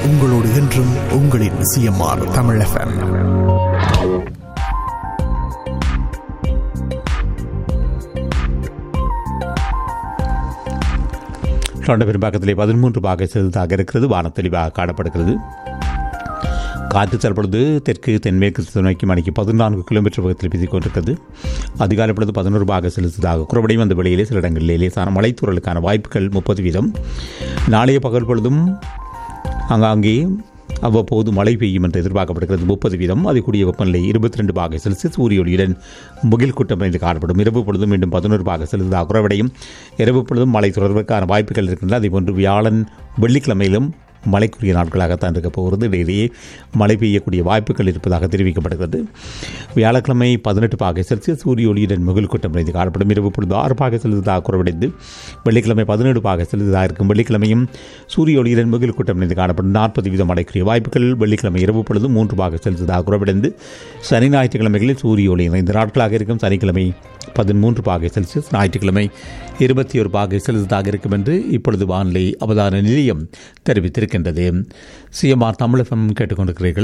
உங்களோடு என்றும் உங்களின் சிஎம்ஆர் தமிழ் எஃப்எம் தொண்ட பெரும்பாக்கத்திலே பதிமூன்று பாக செலுத்தாக இருக்கிறது வானம் தெளிவாக காணப்படுகிறது காற்று தற்பொழுது தெற்கு தென்மேற்கு திசை நோக்கி மணிக்கு பதினான்கு கிலோமீட்டர் வேகத்தில் வீசிக் கொண்டிருக்கிறது அதிகாலை பொழுது பதினோரு பாக செலுத்ததாக குறைவடையும் அந்த வெளியிலே சில இடங்களில் லேசான மலைத்தூரலுக்கான வாய்ப்புகள் முப்பது வீதம் நாளைய பகல் பொழுதும் ஆங்காங்கே அவ்வப்போது மழை பெய்யும் என்று எதிர்பார்க்கப்படுகிறது முப்பது வீதம் அதிகூடிய வெப்பநிலை இருபத்தி ரெண்டு பாக செல்சியஸ் சூரிய ஒளியுடன் முகில் கூட்டம் என்று காணப்படும் இரவு பொழுதும் மீண்டும் பதினோரு பாக செலுத்ததாக குறைவடையும் இரவு பொழுதும் மழை தொடர்வதற்கான வாய்ப்புகள் இருக்கின்றன அதேபோன்று வியாழன் வெள்ளிக்கிழமையிலும் மழைக்குரிய நாட்களாகத்தான் இருக்க போகிறது இடையிலேயே மழை பெய்யக்கூடிய வாய்ப்புகள் இருப்பதாக தெரிவிக்கப்படுகிறது வியாழக்கிழமை பதினெட்டு பாகை செல்சியஸ் சூரிய ஒளியுடன் முகில் கூட்டம் நிறைந்து காணப்படும் இரவு பொழுது ஆறு பாகை செலுத்ததாக குறைவடைந்து வெள்ளிக்கிழமை பதினேழு பாகை செலுத்ததாக இருக்கும் வெள்ளிக்கிழமையும் சூரிய ஒளியுடன் முகில் கூட்டம் நிறைந்து காணப்படும் நாற்பது வீதம் மழைக்குரிய வாய்ப்புகள் வெள்ளிக்கிழமை இரவு பொழுது மூன்று பாகை செலுத்ததாக குறைவடைந்து சனி ஞாயிற்றுக்கிழமைகளில் சூரிய ஒளி நிறைந்த நாட்களாக இருக்கும் சனிக்கிழமை பதிமூன்று பாகை செல்சியஸ் ஞாயிற்றுக்கிழமை இருபத்தி ஒரு பாகை செல்சியஸாக இருக்கும் என்று இப்பொழுது வானிலை அவதான நிலையம் தெரிவித்திருக்கின்றது சிஎம்ஆர் தமிழகம் கேட்டுக்கொண்டிருக்கிறீர்கள்